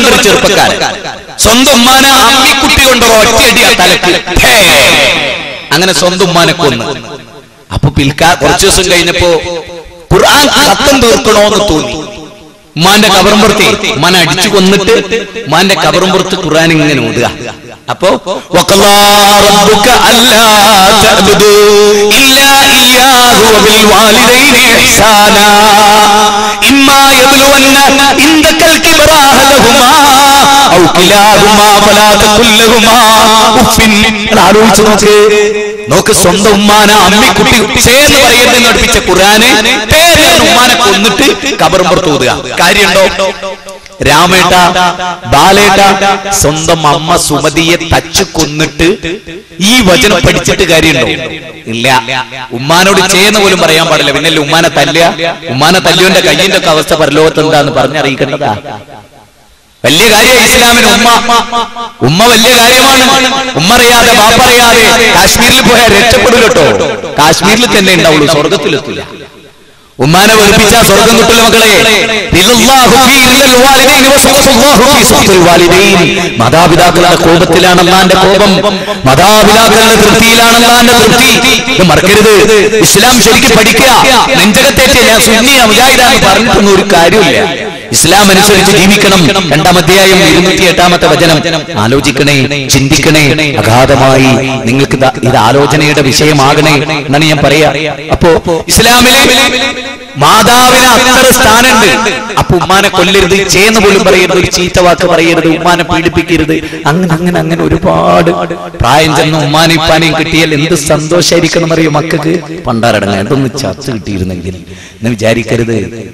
ഒരു ചെറുപ്പക്കാരൻ സ്വന്തം ഉമ്മാനെ അമ്മിക്കുട്ടി കൊണ്ട് ഒറ്റയടി ആ തലക്ക് ഭേ. അങ്ങനെ സ്വന്തം ഉമ്മാനെ കൊന്നു അപ്പൊ പിൽക്കാ കുറച്ചു ദിവസം കഴിഞ്ഞപ്പോ ഖുർആൻ സത്തം തീർക്കണോന്ന് തോന്നി ഉമ്മാന്റെ കബറുമ്പുറത്തെ ഉമ്മാനെ അടിച്ചു കൊന്നിട്ട് ഉമ്മാന്റെ കബറുമ്പുറത്ത് ഖുർആൻ ഇങ്ങനെ ഓതുക അപ്പോ وَقَضَى رَبُّكَ أَلَّا تَعْبُدُوا إِلَّا إِيَّاهُ وَبِالْوَالِدَيْنِ إِحْسَانًا إِمَّا يَبْلُغَنَّ عِندَكَ الْكِبَرَ أَحَدُهُمَا أَوْ كِلَاهُمَا فَلَا تَقُل لَّهُمَا أُفٍّ അത് ആലോചിച്ച് നോക്ക് നോക്ക് സ്വന്തം ഉമ്മാനെ അമ്മിക്കുട്ടി ചേർന്ന് പറയുന്നത് പഠിപ്പിച്ച ഖുർആന് പേര് ഉമ്മാനെ കൊന്നിട്ട് കബറുമ്പുറത്ത് ഊതുക കാര്യമുണ്ടോ രാമേട്ട ബാലേട്ട സ്വന്തം അമ്മ സുമതിയെ തച്ചു കൊന്നിട്ട് ഈ വചനം പഠിച്ചിട്ട് കാര്യമുണ്ടോ ഇല്ല ഉമ്മാനോട് ചെയ്യുന്ന പോലും പറയാൻ പാടില്ല പിന്നെ ഉമ്മാനെ തല്ലുക ഉമ്മാനെ തല്ലുവിന്റെ കയ്യിന്റെ ഒക്കെ അവസ്ഥ പരലോകത്ത് എന്താന്ന് പറഞ്ഞറിയിക്കേണ്ടതാ വലിയ കാര്യം ഇസ്ലാമിന് ഉമ്മ ഉമ്മ വലിയ കാര്യമാണ് ഉമ്മ അറിയാതെ ബാപ്പറിയാതെ കാശ്മീരിൽ പോയാൽ രക്ഷപ്പെടൂ കേട്ടോ കാശ്മീരിൽ തന്നെ ഉണ്ടാവുള്ളൂ സ്വർഗത്തിലെത്തില്ല ഉമ്മാനെ വെറുപ്പിച്ച സ്വർഗം കിട്ടില്ല മക്കളെ ഇല്ലല്ലാഹു ഫീ ഇല്ലൽ വാലിദൈനി വസഖത്തുല്ലാഹു ഫീ സഖത്തിൽ വാലിദൈൻ മാതാപിതാക്കളുടെ കോപത്തിലാണ് അള്ളാന്റെ കോപം മാതാപിതാക്കളുടെ തൃപ്തിയിലാണ് അള്ളാന്റെ തൃപ്തി ഇത് മറക്കരുത് ഇസ്ലാം ശരിക്കും പഠിക്കുക നെഞ്ചകത്തേറ്റ് ഞാൻ സുന്നിയ മുജാഹിദാന്ന് പറഞ്ഞിട്ടൊന്നും ഒരു കാര്യമില്ല ഇസ്ലാം അനുസരിച്ച് ജീവിക്കണം രണ്ടാം അധ്യായം ഇരുന്നൂറ്റി എട്ടാമത്തെ വചനം ആലോചിക്കണേ ചിന്തിക്കണേ അഗാധമായി നിങ്ങൾക്ക് ദാ- ഇത് ആലോചനയുടെ വിഷയമാകണേ എന്നാണ് ഞാൻ പറയാ അപ്പോ ഇസ്ലാമിലെ മാതാവിന് അത്ര സ്ഥാനമുണ്ട് അപ്പൊ ഉമ്മാനെ കൊല്ലരുത് ചേന്ന് പോലും പറയരുത് ഒരു ചീത്ത വാക്ക് പറയരുത് ഉമ്മാനെ പീഡിപ്പിക്കരുത് അങ്ങനെ അങ്ങനെ അങ്ങനെ ഒരുപാട് പ്രായം ചെന്ന് ഉമ്മാനെ ഇപ്പാനെയും കിട്ടിയാൽ എന്ത് സന്തോഷായിരിക്കണം അറിയോ മക്കൾക്ക് പണ്ടാരടങ്ങ എന്തൊന്ന് ചത്ത് കിട്ടിയിരുന്നെങ്കിൽ എന്ന് വിചാരിക്കരുത്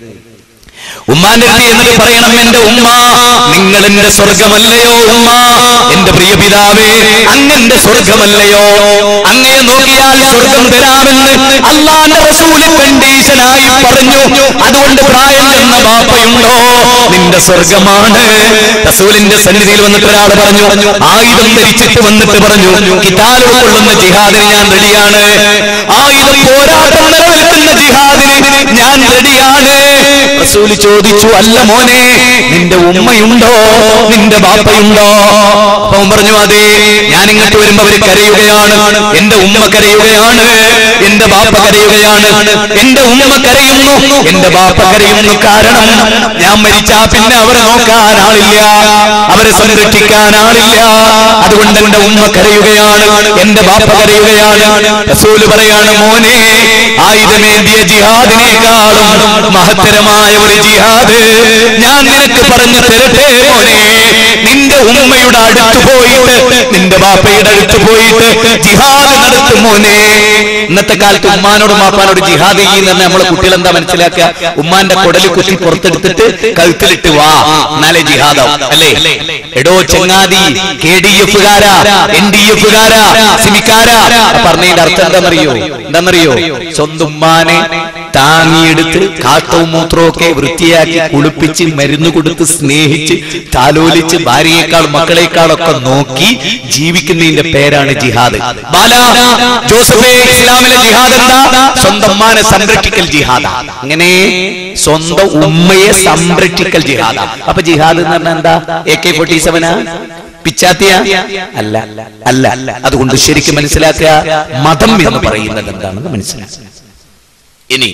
ഉമ്മാന്റെ അടുത്ത് എന്നിട്ട് പറയണം എന്റെ ഉമ്മ നിങ്ങൾ എന്റെ സ്വർഗമല്ലയോ ഉമ്മ എന്റെ പ്രിയ പിതാവേ അങ്ങന്റെ സ്വർഗമല്ലയോ അങ്ങയെ നോക്കിയാൽ സ്വർഗം തരാമെന്ന് അള്ളാന്റെ റസൂല് കണ്ടീഷനായി പറഞ്ഞു അതുകൊണ്ട് പ്രായം ചെന്ന ബാപ്പയുണ്ടോ നിന്റെ സ്വർഗമാണ് റസൂലിന്റെ സന്നിധിയിൽ വന്നിട്ട് ഒരാൾ പറഞ്ഞു ആയുധം ധരിച്ചിട്ട് വന്നിട്ട് പറഞ്ഞു കിതാലോ കൊള്ളുന്ന ജിഹാദിന് ഞാൻ റെഡിയാണ് ആയുധം പോരാട്ടം നിലനിൽക്കുന്ന ജിഹാദിന് ഞാൻ റെഡിയാണ് റസൂല് ചോദിച്ചു അല്ല മോനെ നിന്റെ ഉമ്മയുണ്ടോ നിന്റെ ബാപ്പയുണ്ടോ അപ്പൊ അവൻ പറഞ്ഞു അതെ ഞാൻ ഇങ്ങോട്ട് വരുമ്പോ അവര് കരയുകയാണ് എന്റെ ഉമ്മ കരയുകയാണ് എന്റെ ബാപ്പ കരയുകയാണ് എന്റെ ഉമ്മ കരയുന്നു എന്റെ ബാപ്പ കരയുന്നു കാരണം ഞാൻ മരിച്ചാ പിന്നെ അവരെ നോക്കാൻ ആളില്ല അവരെ സംരക്ഷിക്കാൻ ആളില്ല അതുകൊണ്ട് എന്റെ ഉമ്മ കരയുകയാണ് എന്റെ ബാപ്പ കരയുകയാണ് റസൂല് പറയാണ് മോനെ ആയുധമേന്തിയ ജിഹാദിനേക്കാളും മഹത്തരമായ ഒരു ജിഹാദ് ഞാൻ നിനക്ക് പറഞ്ഞു തരട്ടെ മോനെ നിന്റെ ഉമ്മയുടെ അടുത്ത് പോയിട്ട് നിന്റെ ബാപ്പയുടെ അടുത്ത് പോയിട്ട് ജിഹാദ് നടത്തും മോനെ ഇന്നത്തെ കാലത്ത് ഉമ്മാനോടും ബാപ്പാനോട് ജിഹാദ് ചെയ്യുന്ന നമ്മളെ കുട്ടികൾ എന്താ മനസ്സിലാക്കുക ഉമ്മാന്റെ കുടല് കുത്തി പുറത്തെടുത്തിട്ട് കഴുത്തിലിട്ട് വാ എന്നാലേ ജിഹാദാവും അല്ലേ എടോ ചെങ്ങാതി കെ ഡി എഫുകാരാ എൻ ഡി എഫുകാരാ സിമിക്കാരാ പറഞ്ഞതിന്റെ അർത്ഥം എന്താണെന്നറിയോ എന്താണെന്നറിയോ സ്വന്തം ഉമ്മാനെ താങ്ങിയെടുത്ത് കാട്ടവും മൂത്രവും ഒക്കെ വൃത്തിയാക്കി കുളിപ്പിച്ച് മരുന്ന് കൊടുത്ത് സ്നേഹിച്ച് താലോലിച്ച് ഭാര്യയെക്കാൾ മക്കളെക്കാളൊക്കെ നോക്കി ജീവിക്കുന്നതിന്റെ പേരാണ് ജിഹാദ് ബാല ജോസഫേ ഇസ്ലാമിലെ ജിഹാദ് എന്താ സ്വന്തം ഉമ്മാനെ സംരക്ഷിക്കൽ ജിഹാദ് അങ്ങനെ സ്വന്തം ഉമ്മയെ സംരക്ഷിക്കൽ ജിഹാദ് അപ്പൊ ജിഹാദ് എന്ന് പറഞ്ഞാൽ എന്താ എ കെ ഫോർട്ടി സെവനാ പിച്ചാത്തിയ അല്ല അല്ല അതുകൊണ്ട് ശരിക്കും മനസ്സിലാക്കുക മതം എന്ന് പറയുന്നത് എന്താണെന്ന് മനസ്സിലാക്കുക ഇനി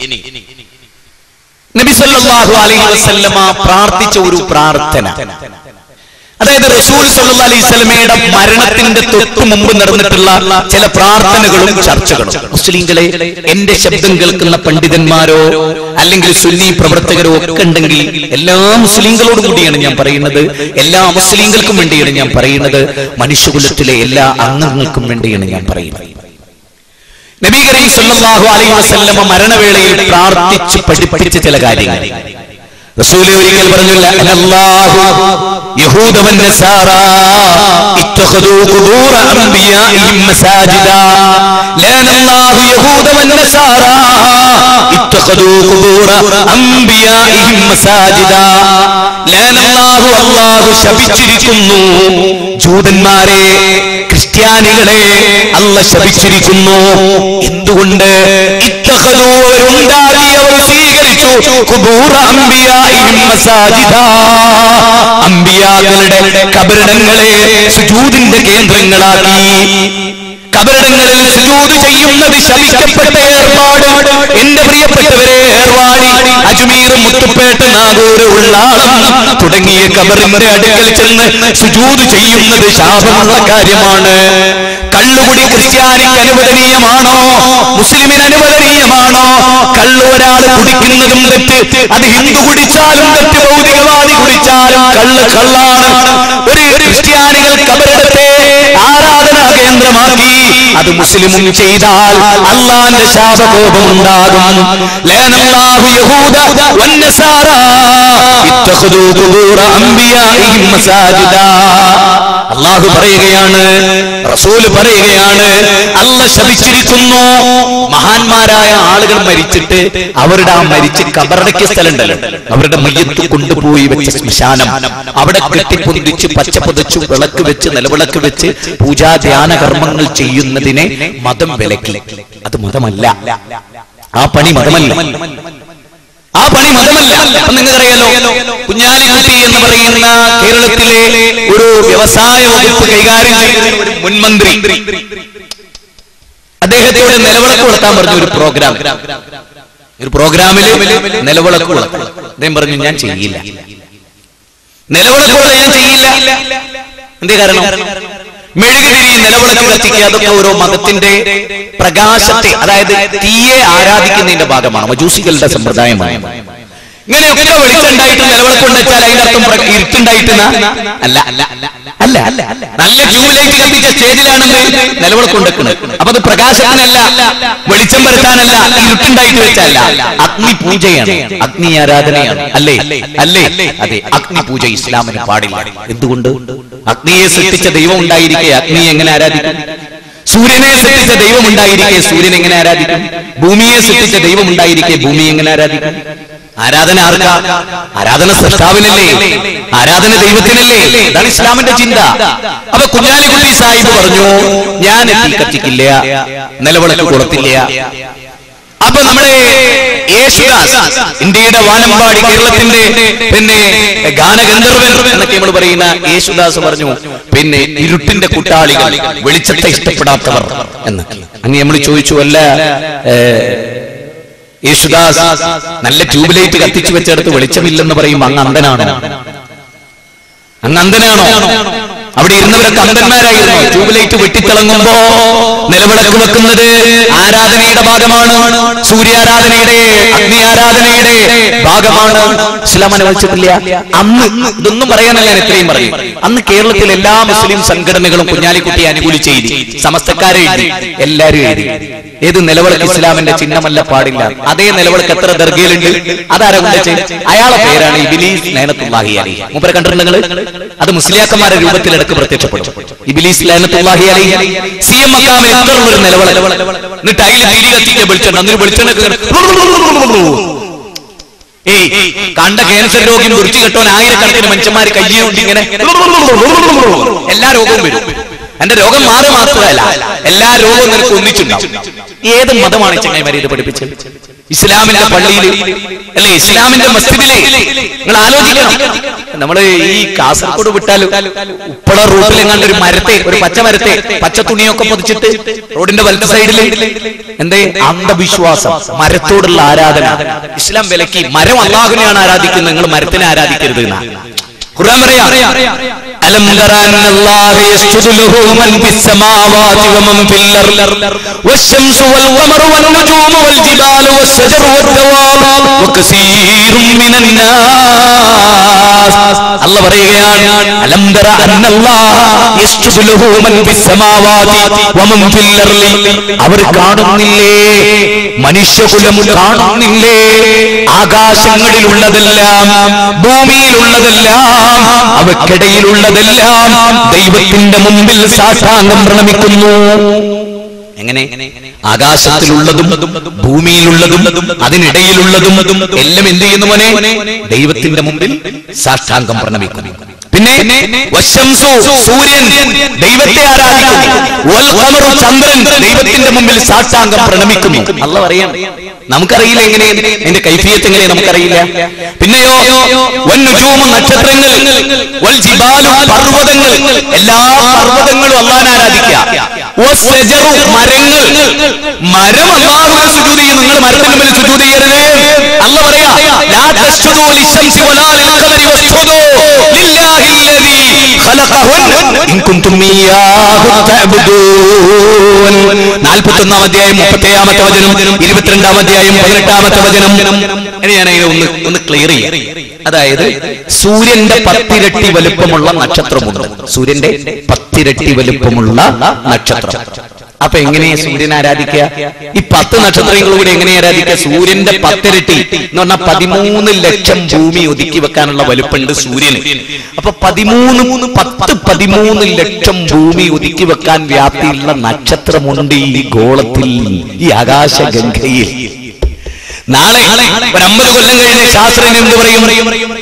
നബി സല്ലല്ലാഹു അലൈഹി വസല്ലമ പ്രാർത്ഥിച്ച ഒരു പ്രാർത്ഥന അതായത് റസൂൽ സല്ലല്ലാഹു അലൈഹി വസല്ലമയുടെ മരണത്തിന്റെ തൊട്ടു മുമ്പ് നടന്നിട്ടുള്ള ചില പ്രാർത്ഥനകളും ചർച്ചകളും മുസ്ലിങ്ങളെ എന്റെ ശബ്ദം കേൾക്കുന്ന പണ്ഡിതന്മാരോ അല്ലെങ്കിൽ സുന്നി പ്രവർത്തകരോ ഒക്കെ ഉണ്ടെങ്കിൽ എല്ലാ മുസ്ലിങ്ങളോടും കൂടിയാണ് ഞാൻ പറയുന്നത് എല്ലാ മുസ്ലിങ്ങൾക്കും വേണ്ടിയാണ് ഞാൻ പറയുന്നത് മനുഷ്യകുലത്തിലെ എല്ലാ അംഗങ്ങൾക്കും വേണ്ടിയാണ് ഞാൻ പറയുന്നത് നബി കരീം സല്ലല്ലാഹു അലൈഹി വസല്ലമ മരണവേളയിൽ പ്രാർത്ഥിച്ച് പഠിപ്പിച്ച ചില കാര്യങ്ങൾ റസൂല് ഒരിക്കൽ പറഞ്ഞു ലഅനല്ലാഹു യഹൂദ വന്നസാറ ഇത്തഖദൂ ഖുബൂറ അംബിയാഇഹിം മസാജിദ ലഅനല്ലാഹു യഹൂദ വന്നസാറ ഇത്തഖദൂ ഖുബൂറ അംബിയാഇഹിം മസാജിദ ലഅനല്ലാഹു അല്ലാഹു ശപിച്ചിരിക്കുന്നു ജൂതന്മാരെ ക്രിസ്ത്യാനികളെ അല്ല ശപിച്ചിരിക്കുന്നു എന്തുകൊണ്ട് ഇത്തഖദൂ അവരുണ്ടാക്കി അവർ സ്വീകരിച്ചു ഖുബൂറ അംബിയാഇഹിം മസാജിദ അംബിയാ അമ്പിയാക്കളുടെ കബറിടങ്ങളെ സുജൂദിന്റെ കേന്ദ്രങ്ങളാക്കി കബറിടങ്ങളിൽ സുജൂദ് ചെയ്യുന്നത് ശപിക്കപ്പെട്ട ഏർപ്പാട് എന്റെ പ്രിയപ്പെട്ടവരെ ഏർവാടി അജ്മീർ മുത്തുപ്പേട്ട നാഗൂർ ഉള്ളാളം തുടങ്ങിയ കബറിന്റെ അടുക്കൽ ചെന്ന് സുജൂദ് ചെയ്യുന്നത് ശാപമുള്ള കാര്യമാണ് കള്ളുകുടി ക്രിസ്ത്യാനിക്ക് അനുവദനീയമാണോ മുസ്ലിമിന് അനുവദനീയമാണോ കള്ളു ഒരാൾ കുടിക്കുന്നതും തെറ്റ് അത് ഹിന്ദു കുടിച്ചാലും തെറ്റ് ഭൗതികവാദി കുടിച്ചാലും കള്ള് കള്ളാണ് ഒരു ക്രിസ്ത്യാനികൾ കബറിടത്തെ ആരാധനാ കേന്ദ്രമാക്കി അത് മുസ്ലിമും ചെയ്താൽ അള്ളാന്റെ ശാപകോപം ഉണ്ടാകും ലഅനല്ലാഹു യഹൂദ വന്നസാറ ഇത്തഖദൂ ഖുബൂറ അംബിയാഇഹിം മസാജിദാ അള്ളാഹു പറയുകയാണ് റസൂല് പറയുകയാണ് അല്ല ശപിച്ചിരിക്കുന്നു മഹാന്മാരായ ആളുകൾ മരിച്ചിട്ട് അവരുടെ ആ മരിച്ച് കബറടക്കിയ സ്ഥലമുണ്ടല്ലോ അവരുടെ മയ്യത്ത് കൊണ്ടുപോയി വെച്ച ശ്മശാനം അവിടെ കെട്ടിപ്പൊന്തിച്ച് പച്ച പൊതിച്ചു വിളക്ക് വെച്ച് നിലവിളക്ക് വെച്ച് പൂജാ ധ്യാന കർമ്മങ്ങൾ ചെയ്യുന്നതിനെ മതം വിലക്കി അത് മതമല്ല ആ പണി മതമല്ല ആ പണി മതമല്ല അപ്പൊ നിങ്ങൾക്കറിയാലോ കുഞ്ഞാലിക്കുട്ടി എന്ന് പറയുന്ന കേരളത്തിലെ ഒരു വ്യവസായ വകുപ്പ് കൈകാര്യം ചെയ്യുന്ന ഒരു മുൻമന്ത്രി അദ്ദേഹത്തോട് നിലവിളക്ക് കൊടുക്കാൻ പറഞ്ഞ ഒരു പ്രോഗ്രാം ഒരു പ്രോഗ്രാമിൽ നിലവിളക്ക് കൊടുക്കണം അദ്ദേഹം പറഞ്ഞു ഞാൻ ചെയ്യില്ല നിലവിളക്ക് കൊടുത്ത് ഞാൻ ചെയ്യില്ല എന്തേ കാരണം മെഴുകുതിരി നിലവിളക്ക് കത്തിക്കുക അതൊക്കെ ഓരോ മതത്തിന്റെ പ്രകാശത്തെ അതായത് തീയെ ആരാധിക്കുന്നതിന്റെ ഭാഗമാണ് മജൂസികളുടെ സമ്പ്രദായമാണ് ഇങ്ങനെയൊക്കെ വെളിച്ചുണ്ടായിട്ട് നിലവിളക്കൊണ്ട് വെച്ചാൽ അതിന്റെ അർത്ഥം പ്ര- ഇരുട്ടുണ്ടായിട്ടെന്നാ അല്ല അല്ല അല്ല അല്ല നല്ല ട്യൂബ് ലൈറ്റ് കത്തിച്ച സ്റ്റേജിലാണെങ്കിൽ നിലവിളക്കൊണ്ട് വെക്കുന്നത് അപ്പൊ അത് പ്രകാശത്തിനല്ല വെളിച്ചം വരുത്താനല്ല ഇരുട്ടുണ്ടായിട്ട് വെച്ചല്ല അഗ്നി പൂജയാണ് അഗ്നി ആരാധനയാണ് അല്ലേ അല്ലേ അതെ അഗ്നി പൂജ ഇസ്ലാമിന് പാടില്ല എന്തുകൊണ്ട് അഗ്നിയെ സൃഷ്ടിച്ച ദൈവം ഉണ്ടായിരിക്കെ അഗ്നിയെ എങ്ങനെ ആരാധിക്കും സൂര്യനെ സൃഷ്ടിച്ച ദൈവം ഉണ്ടായിരിക്കെ സൂര്യൻ എങ്ങനെ ആരാധിക്കും ഭൂമിയെ സൃഷ്ടിച്ച ദൈവം ഉണ്ടായിരിക്കെ ഭൂമി എങ്ങനെ ആരാധിക്കും ആരാധന ആർക്കാ ആരാധന സൃഷ്ടാവിനല്ലേ ആരാധന ദൈവത്തിനല്ലേ ഇതാണ് ഇസ്ലാമിന്റെ ചിന്ത അപ്പൊ കുഞ്ഞാലിക്കുട്ടി സാഹിബ് പറഞ്ഞു ഞാൻ തീ കത്തിക്കില്ല നിലവിളക്ക് കൊടുത്തില്ല അപ്പൊ നമ്മുടെ യേശുദാസ് ഇന്ത്യയുടെ വാനമ്പാടി കേരളത്തിന്റെ പിന്നെ ഗാനഗന്ധർവൻ എന്നൊക്കെ നമ്മൾ പറയുന്ന യേശുദാസ് പറഞ്ഞു പിന്നെ ഇരുട്ടിന്റെ കൂട്ടാളികൾ വെളിച്ചത്തെ ഇഷ്ടപ്പെടാത്തവർ എന്നൊക്കെ അങ്ങ് നമ്മൾ ചോദിച്ചു അല്ല ഏ, യേശുദാസ് നല്ല ട്യൂബ് ലൈറ്റ് കത്തിച്ചു വെച്ചെടുത്ത് വെളിച്ചമില്ലെന്ന് പറയുമ്പോ അങ്ങ് അന്ധനാണോ അങ്ങ് അന്ധനാണോ അവിടെ ഇരുന്നവരൊക്കെ അന്ധന്മാരായിരുന്നു ട്യൂബ് ലൈറ്റ് വെട്ടിത്തിളങ്ങുമ്പോ നിലവിളക്ക് വെക്കുന്നത് ആരാധനയുടെ ഭാഗമാണ് സൂര്യാരാധനയുടെ അഗ്നി ആരാധനയുടെ ഭാഗമാണ് ഇസ്ലാം അനുവദിച്ചിട്ടില്ല അന്ന് ഇതൊന്നും പറയാനല്ല ഞാൻ ഇത്രയും പറയും അന്ന് കേരളത്തിൽ എല്ലാ മുസ്ലിം സംഘടനകളും കുഞ്ഞാലിക്കുട്ടിയെ അനുകൂലിച്ച് എഴുതി സമസ്തക്കാരെ എഴുതി എല്ലാരും എഴുതി ഏത് നിലവിളക്ക് ഇസ്ലാമിന്റെ ചിഹ്നമല്ല പാടില്ല അതേ നിലവിളക്ക് എത്ര ദർഗയിലുണ്ട് അതാരാ കൊണ്ടുവച്ച് അയാളെ പേരാണ് ഇബിലീസ് നയനത്തുല്ലാഹി അലി മൂപ്പരെ കണ്ടിട്ടുണ്ട് നിങ്ങൾ അത് മുസ്ലിയാക്കന്മാരുടെ രൂപത്തിൽ ഇടക്ക് പ്രത്യക്ഷപ്പെടും ഇബിലീസ് നയനത്തുല്ലാഹി അലി സി എം മക്കാമിൽ എത്ര ഒരു നിലവിളക്ക് എന്നിട്ട് അതിൽ തിരി കത്തിക്കാൻ വിളിച്ചിട്ടുണ്ട് അന്നൊരു വെളിച്ചെണ്ണ ഏയ് കണ്ട ക്യാൻസർ രോഗം കുറിച്ച് കെട്ടോൻ ആയിരക്കണക്കിന് മനുഷ്യന്മാര് കയ്യുകൊണ്ട് ഇങ്ങനെ എല്ലാ രോഗവും വരും എന്റെ രോഗം മാറി മാത്രമല്ല എല്ലാ രോഗവും നിനക്ക് ഒന്നിച്ചുണ്ടാവും ഏത് മതമാണ് ഈ ചങ്ങായിമാരെ ഇത് പഠിപ്പിച്ചത് ഇസ്ലാമിന്റെ പള്ളിയിൽ അല്ലെ ഇസ്ലാമിന്റെ മസ്ജിദിലെ നിങ്ങൾ ആലോചിക്കണം നമ്മള് ഈ കാസർഗോഡ് വിട്ടാൽ ഉപ്പള റൂട്ടിൽ എങ്ങാണ്ട് ഒരു മരത്തെ ഒരു പച്ച മരത്തെ പച്ച തുണിയൊക്കെ പൊതിച്ചിട്ട് റോഡിന്റെ വലത്ത് സൈഡിൽ എന്തേ അന്ധവിശ്വാസം മരത്തോടുള്ള ആരാധന ഇസ്ലാം വിലക്കി മരം അള്ളാഹുവിനെയാണ് ആരാധിക്കുന്നത് നിങ്ങൾ മരത്തിനെ ആരാധിക്കരുത് എന്നാ ഖുർആൻ പറയാ അലം തറ അന്നല്ലാഹ യസ്ജുദു ലഹു മൻ ഫിസ് സമാവാതി വമൻ ഫിൽ അർദ് വശംസു വൽ ഖമറു വൻ നുജൂമു വൽ ജിബാലു വസ്സജറു വദ്ദവാബ് വകസീറും മിനൻ നാസ് അല്ല പറയുകയാണ് അലം തറ അന്നല്ലാഹ യസ്ജുദു ലഹു മൻ ഫിസ് സമാവാതി വമൻ ഫിൽ അർദ് അവർ കാണുന്നില്ലേ മനുഷ്യകുലം കാണുന്നില്ലേ ആകാശങ്ങളിലുള്ളതെല്ലാം ഭൂമിയിലുള്ളതെല്ലാം അവക്കിടയിലുള്ളതെല്ലാം ദൈവത്തിന്റെ മുമ്പിൽ സാഷ്ടാംഗം പ്രണമിക്കുന്നു എങ്ങനെ ആകാശത്തിലുള്ളതും ഭൂമിയിലുള്ളതും അതിനിടയിലുള്ളതും എല്ലാം എന്ത് ചെയ്യുന്നു മോനെ ദൈവത്തിന്റെ മുമ്പിൽ സാഷ്ടാംഗം പ്രണമിക്കുന്നു പിന്നെ വശംസു സൂര്യൻ ദൈവത്തെ ആരാധിക്കുന്നു വൽ ഖമറു ചന്ദ്രൻ ദൈവത്തിന്റെ മുമ്പിൽ സാഷ്ടാംഗം പ്രണമിക്കുന്നു അല്ല പറയാം നമുക്കറിയില്ല എങ്ങനെ എന്റെ കൈഫിയത്ത് എങ്ങനെ നമുക്കറിയില്ല പിന്നെയോ വന്നുജൂമു നക്ഷത്രങ്ങൾ വൽ ജിബാലു പർവ്വതങ്ങൾ എല്ലാ പർവ്വതങ്ങളും അള്ളാഹനെ ആരാധിക്കുക വസ്സജറു മരങ്ങൾ മരം അള്ളാഹുവിനെ സുജൂദ് ചെയ്യും നിങ്ങൾ മരത്തിന് മേൽ സുജൂദ് ചെയ്യരുത് അല്ല പറയാ ലാ തസ്ജുദു ലിശംസി വലാ ലിൽഖമരി വസ്ജുദു ലില്ലാഹി അല്ലദീ ഖലഖഹുൻ ഇൻ കുൻതും ഇയ്യാഹു തഅബുദൂൻ 41 അധ്യായം 37ാമത്തെ വചനം 22 അധ്യായം 18ാമത്തെ വചനം ഇനി ഞാൻ അതിനെ ഒന്ന് ഒന്ന് ക്ലിയർ ചെയ്യാം അതായത് സൂര്യന്റെ പത്തിരട്ടി വലുപ്പമുള്ള നക്ഷത്രമുണ്ട് സൂര്യന്റെ പത്തിരട്ടി വലുപ്പമുള്ള നക്ഷത്രം അപ്പൊ എങ്ങനെയാ സൂര്യനെ ആരാധിക്കുക ഈ പത്ത് നക്ഷത്രങ്ങൾ കൂടി എങ്ങനെ ആരാധിക്കുക സൂര്യന്റെ പത്തിരട്ടി എന്ന് പറഞ്ഞാൽ പതിമൂന്ന് ലക്ഷം ഭൂമി ഒതുക്കി വെക്കാനുള്ള വലുപ്പമുണ്ട് സൂര്യന് അപ്പൊ പതിമൂന്ന് പത്ത് പതിമൂന്ന് ലക്ഷം ഭൂമി ഒതുക്കി വെക്കാൻ വ്യാപ്തിയുള്ള നക്ഷത്രമുണ്ട് ഈ ഗോളത്തിൽ ഈ ആകാശഗംഗയിൽ നാളെ ഒരു അമ്പത് കൊല്ലം കഴിഞ്ഞ് ശാസ്ത്രജ്ഞൻ എന്ത് പറയും